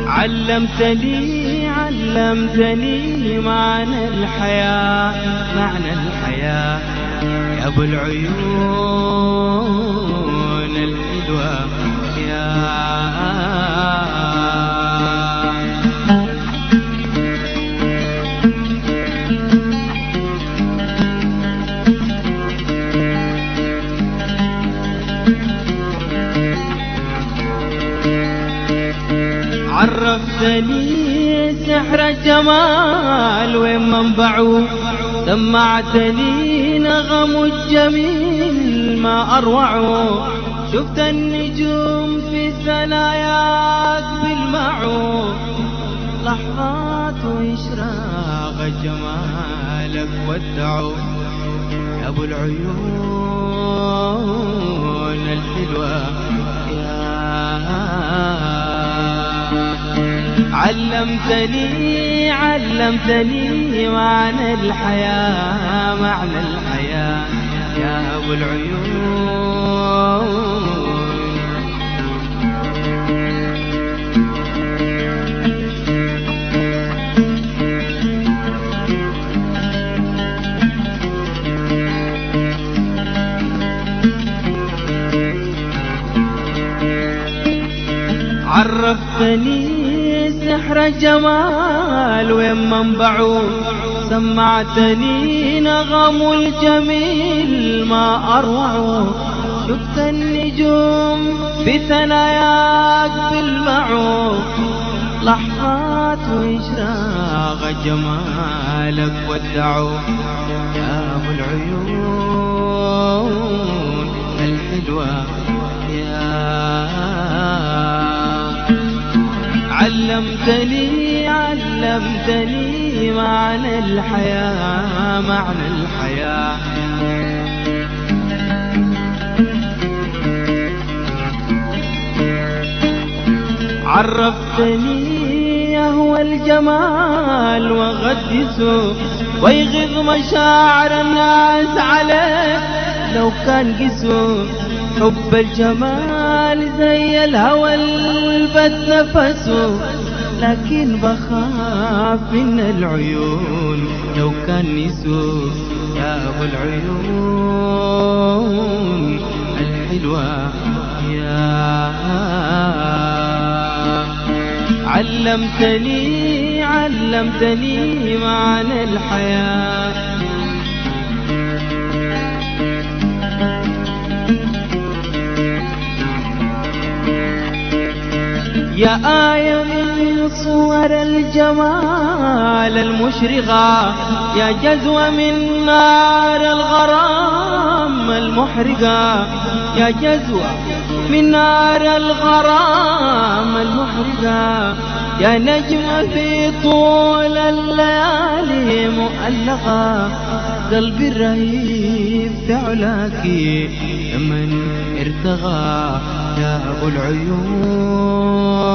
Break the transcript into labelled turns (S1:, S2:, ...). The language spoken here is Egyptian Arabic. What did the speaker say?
S1: علمتني علمتني معنى الحياة معنى الحياة يا أبو العيون الحلوة يا عرفتني سحر الجمال وين منبعه سمعتني نغم الجميل ما أروعه شفت النجوم في ثناياك بالمعو لحظات وإشراق جمالك ودعوا يا أبو العيون الحلوة يا علمتني علمتني معنى الحياة معنى الحياة يا أبو العيون عرفتني سحر الجمال وين منبعه سمعتني نغم الجميل ما أروعه شفت النجوم في ثناياك بالمعو لحظات وإشراق جمالك ودعوا يا أبو العيون الحلوة يا علمتني علمتني معنى الحياة معنى الحياة عرفتني يهو الجمال وغدسه ويغض مشاعر الناس عليه لو كان قسو حب الجمال زي الهوى البت نفسه لكن بخاف من العيون لو كان نسو يا ابو العيون الحلوة يا علمتني علمتني معنى الحياه يا آية من صور الجمال المشرقة يا جزوة من نار الغرام المحرقة يا جزوة من نار الغرام المحرقة يا نجمة في طول الليالي مؤلقة قلبي الرهيب في علاك من ارتغى يا أبو العيون